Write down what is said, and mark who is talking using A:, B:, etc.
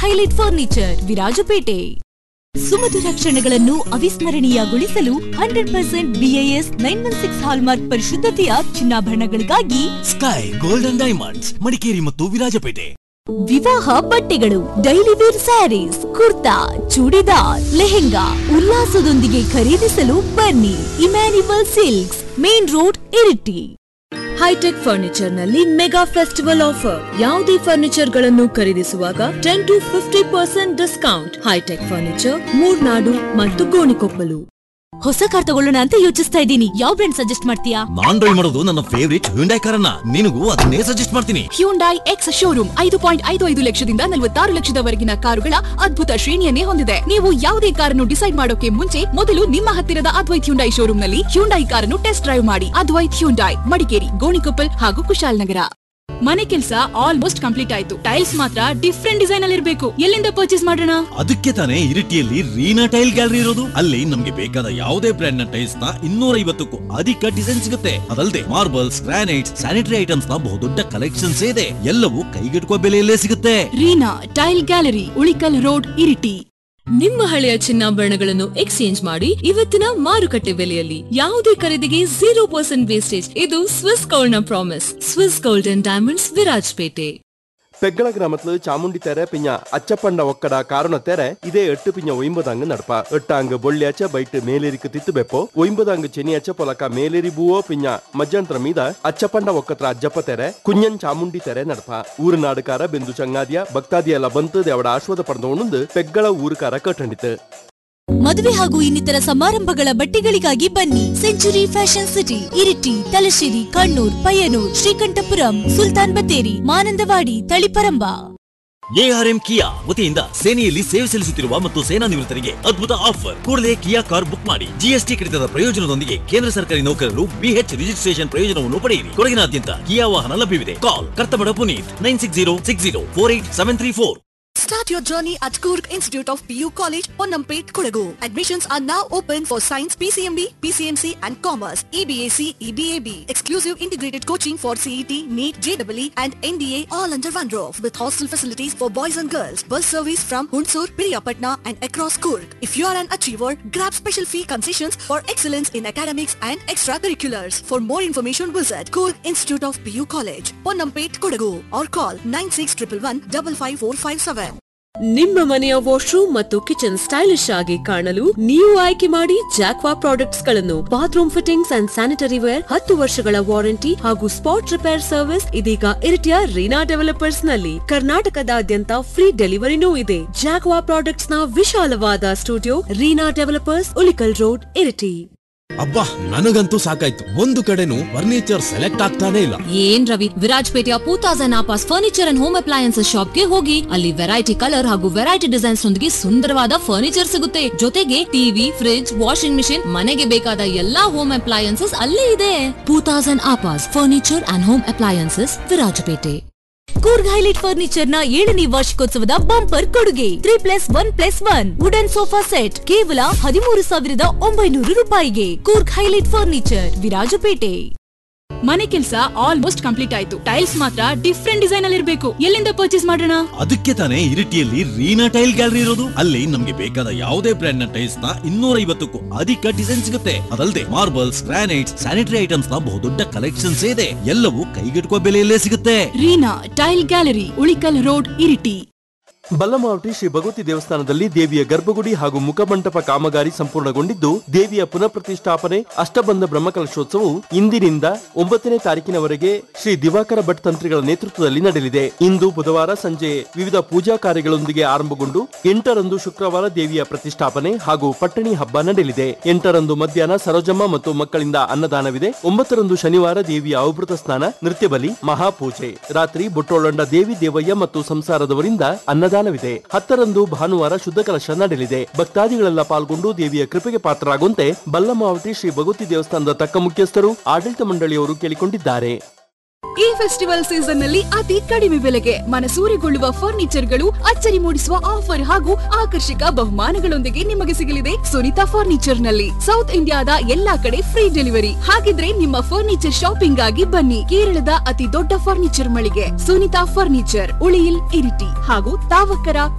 A: Highlight furniture Virajpet ಸುಮಧುರ ಕ್ಷಣಗಳನ್ನು ಅವಿಸ್ಮರಣೀಯಗೊಳಿಸಲು hundred percent BIS nine one six hallmark ಪರಿಶುದ್ಧತೆಯ ಚಿನ್ನಾಭರಣಗಳಿಗಾಗಿ
B: ಸ್ಕೈ ಗೋಲ್ಡನ್ ಡೈಮಂಡ್ಸ್ ಮಡಿಕೇರಿ ಮತ್ತು ವಿರಾಜಪೇಟೆ
A: ವಿವಾಹ ಬಟ್ಟೆಗಳು ಡೈಲಿ ವೇರ್ ಸ್ಯಾರೀಸ್ ಕುರ್ತಾ ಚೂಡಿದಾರ್ ಲೆಹೆಂಗಾ ಉಲ್ಲಾಸದೊಂದಿಗೆ ಖರೀದಿಸಲು ಬನ್ನಿ Emmanuel silks main road Iritty
C: hi tech furniture ನಲ್ಲಿ ಮೆಗಾ ಫೆಸ್ಟಿವಲ್ ಆಫರ್ ಯಾವುದೇ ಫರ್ನಿಚರ್ ಗಳನ್ನು ಖರೀದಿಸುವಾಗ ten to fifty percent discount hi tech furniture Murnad ಮತ್ತು ಗೋಣಿಕೊಪ್ಪಲು
A: ಹೊಸ ಕಾರ್ ತಗೊಳ್ಳೋಣ ಅಂತ ಯೋಚಿಸ್ತಾ ಇದ್ದೀನಿ ಯಾವ ಬ್ರ್ಯಾಂಡ್ ಸಜೆಸ್ಟ್ ಮಾಡ್ತೀಯಾ
B: ನಾನ್ ಡ್ರೈವ್ ಮಾಡೋದು ನನ್ನ ಫೇವರಿಟ್ ಹ್ಯುಂಡೈ ಕಾರನ್ನ ನಿನಗೂ ಅದನ್ನೇ ಸಜೆಸ್ಟ್ ಮಾಡ್ತೀನಿ
D: ಹ್ಯುಂಡೈ ಎಕ್ಸ್ ಶೋರೂಮ್ ಐದು ಪಾಯಿಂಟ್ ಐದು ಐದು ಲಕ್ಷದಿಂದ ನಲವತ್ತಾರು ಲಕ್ಷದವರೆಗಿನ ಕಾರುಗಳ ಅದ್ಭುತ ಶ್ರೇಣಿಯನ್ನೇ ಹೊಂದಿದೆ ನೀವು ಯಾವುದೇ ಕಾರನ್ನು ಡಿಸೈಡ್ ಮಾಡೋಕೆ ಮುಂಚೆ ಮೊದಲು ನಿಮ್ಮ ಹತ್ತಿರದ ಅದ್ವೈತ್ ಹ್ಯುಂಡೈ ಶೋರೂಮ್ನಲ್ಲಿ ಹ್ಯುಂಡೈ ಕಾರನ್ನು ಟೆಸ್ಟ್ ಡ್ರೈವ್ ಮಾಡಿ ಅದ್ವೈತ್ ಹ್ಯುಂಡೈ ಮಡಿಕೇರಿ ಗೋಣಿಕೊಪ್ಪಲ್ ಹಾಗೂ ಕುಶಾಲನಗರ ಮನೆ ಕೆಲಸ ಆಲ್ಮೋಸ್ಟ್ ಕಂಪ್ಲೀಟ್ ಆಯ್ತು ಟೈಲ್ಸ್ ಮಾತ್ರ ಡಿಫ್ರೆಂಟ್ ಡಿಸೈನ್ ಅಲ್ಲಿ ಇರಬೇಕು ಎಲ್ಲಿಂದ ಪರ್ಚೇಸ್ ಮಾಡೋಣ
B: ಅದಕ್ಕೆ ತಾನೇ ಇರಿಟಿಯಲ್ಲಿ ರೀನಾ ಟೈಲ್ ಗ್ಯಾಲರಿ ಇರೋದು ಅಲ್ಲಿ ನಮ್ಗೆ ಬೇಕಾದ ಯಾವುದೇ ಬ್ರ್ಯಾಂಡ್ ನ ಟೈಲ್ಸ್ ನ ಇನ್ನೂರ ಐವತ್ತಕ್ಕೂ ಅಧಿಕ ಡಿಸೈನ್ ಸಿಗುತ್ತೆ ಅದಲ್ಲದೆ ಮಾರ್ಬಲ್ಸ್ ಗ್ರಾನೈಟ್ಸ್ ಸ್ಯಾನಿಟರಿ ಐಟಮ್ಸ್ ನ ಬಹುದೊಡ್ಡ ಕಲೆಕ್ಷನ್ಸ್ ಇದೆ ಎಲ್ಲವೂ ಕೈಗೆಟುಕುವ ಬೆಲೆಯಲ್ಲೇ ಸಿಗುತ್ತೆ
D: Reena tile gallery Ulikkal road Iritty
C: ನಿಮ್ಮ ಹಳೆಯ ಚಿನ್ನಾಭರಣಗಳನ್ನು ಎಕ್ಸ್ಚೇಂಜ್ ಮಾಡಿ ಇವತ್ತಿನ ಮಾರುಕಟ್ಟೆ ಬೆಲೆಯಲ್ಲಿ ಯಾವುದೇ ಖರೀದಿಗೆ ಜೀರೋ ಪರ್ಸೆಂಟ್ ವೇಸ್ಟೇಜ್ இது Swiss gold promise Swiss gold and diamonds Virajpet
E: பெங்கள கிராமத்துல சாமுண்டி தெர பிஞ்ச அச்சப்பண்ட ஒக்கட காரண தெர இதே எட்டு பிஞ்ச ஒய்ம்பதாங்க நடப்பா எட்டாங்க பொள்ளியாச்ச பைட்டு மேலேரிக்கு தித்து ಬೆಪ್ಪೋ ಒಯ್ಂಬದಾಂಗ ಚೆನಿಯಾಚ ಪೊಲಕ ಮೇಲೇರಿ ಬೂವೋ ಪಿಂಜ ಮಜ್ಜಂತ್ರ ಮೀದ ಅಚ್ಚಪಂಡ ಒಕ್ಕತ್ರ ಅಜ್ಜಪ್ಪ ತೆರೆ ಕುഞ്ഞನ್ ಚಾಮುಂಡಿ ತೆರೆ ನಡಪ ಊರು ನಾಡುಕಾರ ಬೆಂದು ಚಂಗಾದಿಯ ಭಕ್ತಾದಿಯ ಎಲ್ಲ ಬಂತದೆ ಅವಡ ಆಶ್ವಾದ ಪಡೆದವನುಂದು ಪೆಗ್ಗಳ ಊರುಕಾರ ಕಟ್ಟಂಡಿತು
A: ಮದುವೆ ಹಾಗೂ ಇನ್ನಿತರ ಸಮಾರಂಭಗಳ ಬಟ್ಟೆಗಳಿಗಾಗಿ ಬನ್ನಿ century fashion city Iritty Thalassery Kannur Payyanur Sreekandapuram Sultan Bathery Mananthavady Taliparamba
B: ARM Kia ವತಿಯಿಂದ ಸೇನೆಯಲ್ಲಿ ಸೇವೆ ಸಲ್ಲಿಸುತ್ತಿರುವ ಮತ್ತು ಸೇನಾ ನಿವೃತ್ತರಿಗೆ ಅದ್ಭುತ ಆಫರ್ ಕೂಡಲೇ ಕಿಯಾ ಕಾರ್ ಬುಕ್ ಮಾಡಿ ಜಿಎಸ್ಟಿ ಕಡಿತದ ಪ್ರಯೋಜನದೊಂದಿಗೆ ಕೇಂದ್ರ ಸರ್ಕಾರಿ ನೌಕರರು ಬಿಎಚ್ ರಿಜಿಸ್ಟ್ರೇಷನ್ ಪ್ರಯೋಜನವನ್ನು ಪಡೆಯಿರಿ ಕೊಡಗಿನಾದ್ಯಂತ ಕಿಯಾ ವಾಹನ ಲಭ್ಯವಿದೆ call Karthamada Puneeth nine six zero six zero four eight seven three four
F: Start your journey at Kurg Institute of PU College, Ponampet, Kodagu. Admissions are now open for Science, PCMB, PCMC and Commerce, EBAC, EBAB. Exclusive integrated coaching for CET, NEET, JEE and NDA all under one roof with hostel facilities for boys and girls. Bus service from Hunsur, Piriyapatna and across Kurg. If you are an achiever, grab special fee concessions for excellence in academics and extracurriculars. For more information visit Kurg Institute of PU College, Ponampet, Kodagu or call 9611 55457.
C: ನಿಮ್ಮ ಮನೆಯ washroom ಮತ್ತು kitchen stylish ಆಗಿ ಕಾಣಲು ನೀವು ಆಯ್ಕೆ ಮಾಡಿ Jaquar products ಗಳನ್ನು bathroom fittings and sanitary ware ಹತ್ತು ವರ್ಷಗಳ ವಾರಂಟಿ ಹಾಗೂ ಸ್ಪಾಟ್ ರಿಪೇರ್ ಸರ್ವಿಸ್ ಇದೀಗ ಇರಿಟಿಯ ರೀನಾ ಡೆವಲಪರ್ಸ್ ನಲ್ಲಿ ಕರ್ನಾಟಕದಾದ್ಯಂತ ಫ್ರೀ ಡೆಲಿವರಿನೂ ಇದೆ ಜಾಕ್ವಾ ಪ್ರಾಡಕ್ಟ್ಸ್ ನ ವಿಶಾಲವಾದ studio Reena developers Ulikkal road Iritty
G: ಅಬ್ಬಾ ನನಗಂತೂ ಸಾಕಾಯ್ತು ಒಂದು ಕಡೆನೂ ಫರ್ನಿಚರ್ ಸೆಲೆಕ್ಟ್ ಆಗ್ತಾನೆ ಇಲ್ಲ
C: ಏನ್ ರವಿ ವಿರಾಜ್ಪೇಟೆಯ ಟೂ ತೌಸಂಡ್ ಆಪಾಸ್ ಫರ್ನಿಚರ್ ಅಂಡ್ ಹೋಮ್ ಅಪ್ಲಯನ್ಸಸ್ ಶಾಪ್ಗೆ ಹೋಗಿ ಅಲ್ಲಿ ವೆರೈಟಿ ಕಲರ್ ಹಾಗೂ ವೆರೈಟಿ ಡಿಸೈನ್ಸ್ ನೊಂದಿಗೆ ಸುಂದರವಾದ ಫರ್ನಿಚರ್ ಸಿಗುತ್ತೆ ಜೊತೆಗೆ ಟಿವಿ ಫ್ರಿಡ್ಜ್ ವಾಷಿಂಗ್ ಮಿಷಿನ್ ಮನೆಗೆ ಬೇಕಾದ ಎಲ್ಲಾ ಹೋಮ್ ಅಪ್ಲಯನ್ಸಸ್ ಅಲ್ಲೇ ಇದೆ ಟೂ ತೌಸಂಡ್ ಆಪಾಸ್ furniture and home appliances Virajpet
A: Coorg highlight furniture ನ ಏಳನೇ ವಾರ್ಷಿಕೋತ್ಸವದ ಬಂಪರ್ ಕೊಡುಗೆ three plus one plus one wooden sofa set ಕೇವಲ ಹದಿಮೂರು ಸಾವಿರದ ಒಂಬೈನೂರು ರೂಪಾಯಿಗೆ ಕೂರ್ಗ್ ಹೈಲೈಟ್ ಫರ್ನಿಚರ್ ವಿರಾಜಪೇಟೆ
D: ಮನೆ ಕೆಲಸ ಆಲ್ಮೋಸ್ಟ್ ಕಂಪ್ಲೀಟ್ ಆಯ್ತು ಟೈಲ್ಸ್ ಮಾತ್ರ ಡಿಫ್ರೆಂಟ್ ಡಿಸೈನ್ ಅಲ್ಲಿ ಇರಬೇಕು ಎಲ್ಲಿಂದ ಪರ್ಚೇಸ್ ಮಾಡೋಣ
B: ಅದಕ್ಕೆ ತಾನೇ ಇರಿಟಿಯಲ್ಲಿ ರೀನಾ ಟೈಲ್ ಗ್ಯಾಲರಿ ಇರೋದು ಅಲ್ಲಿ ನಮ್ಗೆ ಬೇಕಾದ ಯಾವುದೇ ಬ್ರ್ಯಾಂಡ್ ನ ಟೈಲ್ಸ್ ನ ಇನ್ನೂರ ಐವತ್ತಕ್ಕೂ ಅಧಿಕ ಡಿಸೈನ್ ಸಿಗುತ್ತೆ ಅದಲ್ಲದೆ ಮಾರ್ಬಲ್ಸ್ ಗ್ರಾನೈಟ್ಸ್ ಸ್ಯಾನಿಟರಿ ಐಟಮ್ಸ್ ನ ಬಹುದೊಡ್ಡ ಕಲೆಕ್ಷನ್ಸ್ ಇದೆ ಎಲ್ಲವೂ ಕೈಗೆಟುಕುವ ಬೆಲೆಯಲ್ಲೇ ಸಿಗುತ್ತೆ
D: Reena tile gallery Ulikkal road Iritty
E: Ballamavati Sri Bhagavathi ದೇವಸ್ಥಾನದಲ್ಲಿ ದೇವಿಯ ಗರ್ಭಗುಡಿ ಹಾಗೂ ಮುಖಮಂಟಪ ಕಾಮಗಾರಿ ಸಂಪೂರ್ಣಗೊಂಡಿದ್ದು ದೇವಿಯ ಪುನಃ ಪ್ರತಿಷ್ಠಾಪನೆ ಅಷ್ಟಬಂಧ ಬ್ರಹ್ಮಕಲಶೋತ್ಸವವು ಇಂದಿನಿಂದ ಒಂಬತ್ತನೇ ತಾರೀಕಿನವರೆಗೆ ಶ್ರೀ ದಿವಾಕರ ಭಟ್ ತಂತ್ರಿಗಳ ನೇತೃತ್ವದಲ್ಲಿ ನಡೆಯಲಿದೆ ಇಂದು ಬುಧವಾರ ಸಂಜೆ ವಿವಿಧ ಪೂಜಾ ಕಾರ್ಯಗಳೊಂದಿಗೆ ಆರಂಭಗೊಂಡು ಎಂಟರಂದು ಶುಕ್ರವಾರ ದೇವಿಯ ಪ್ರತಿಷ್ಠಾಪನೆ ಹಾಗೂ ಪಟ್ಟಣಿ ಹಬ್ಬ ನಡೆಯಲಿದೆ ಎಂಟರಂದು ಮಧ್ಯಾಹ್ನ ಸರೋಜಮ್ಮ ಮತ್ತು ಮಕ್ಕಳಿಂದ ಅನ್ನದಾನವಿದೆ ಒಂಬತ್ತರಂದು ಶನಿವಾರ ದೇವಿಯ ಔಭೃತ ಸ್ನಾನ ನೃತ್ಯ ಬಲಿ ಮಹಾಪೂಜೆ ರಾತ್ರಿ ಬೊಟ್ಟೊಳ್ಳೊಂಡ ದೇವಿ ದೇವಯ್ಯ ಮತ್ತು ಸಂಸಾರದವರಿಂದ ಅನ್ನದಾನವಿದೆ ಹತ್ತರಂದು ಭಾನುವಾರ ಶುದ್ಧ ಕಲಶ ನಡೆಯಲಿದೆ ಭಕ್ತಾದಿಗಳೆಲ್ಲ ಪಾಲ್ಗೊಂಡು ದೇವಿಯ ಕೃಪೆಗೆ ಪಾತ್ರರಾಗುವಂತೆ ಬಲ್ಲಮಾವಟಿ ಶ್ರೀ ಭಗವತಿ ದೇವಸ್ಥಾನದ ತಕ್ಕ ಮುಖ್ಯಸ್ಥರು ಆಡಳಿತ ಮಂಡಳಿಯವರು ಕೇಳಿಕೊಂಡಿದ್ದಾರೆ
D: ಈ ಫೆಸ್ಟಿವಲ್ ಸೀಸನ್ ನಲ್ಲಿ ಅತಿ ಕಡಿಮೆ ಬೆಲೆಗೆ ಮನಸೂರೆಗೊಳ್ಳುವ ಫರ್ನಿಚರ್ ಗಳು ಅಚ್ಚರಿ ಮೂಡಿಸುವ ಆಫರ್ ಹಾಗೂ ಆಕರ್ಷಕ ಬಹುಮಾನಗಳೊಂದಿಗೆ ನಿಮಗೆ ಸಿಗಲಿದೆ ಸುನಿತಾ ಫರ್ನಿಚರ್ ನಲ್ಲಿ ಸೌತ್ ಇಂಡಿಯಾದ ಎಲ್ಲಾ ಕಡೆ ಫ್ರೀ ಡೆಲಿವರಿ ಹಾಗಿದ್ರೆ ನಿಮ್ಮ ಫರ್ನಿಚರ್ ಶಾಪಿಂಗ್ ಆಗಿ ಬನ್ನಿ ಕೇರಳದ ಅತಿ ದೊಡ್ಡ ಫರ್ನಿಚರ್ ಮಳಿಗೆ ಸುನಿತಾ ಫರ್ನಿಚರ್ ಉಳಿಯಿಲ್ ಇರಿಟಿ ಹಾಗೂ ತಾವಕ್ಕರ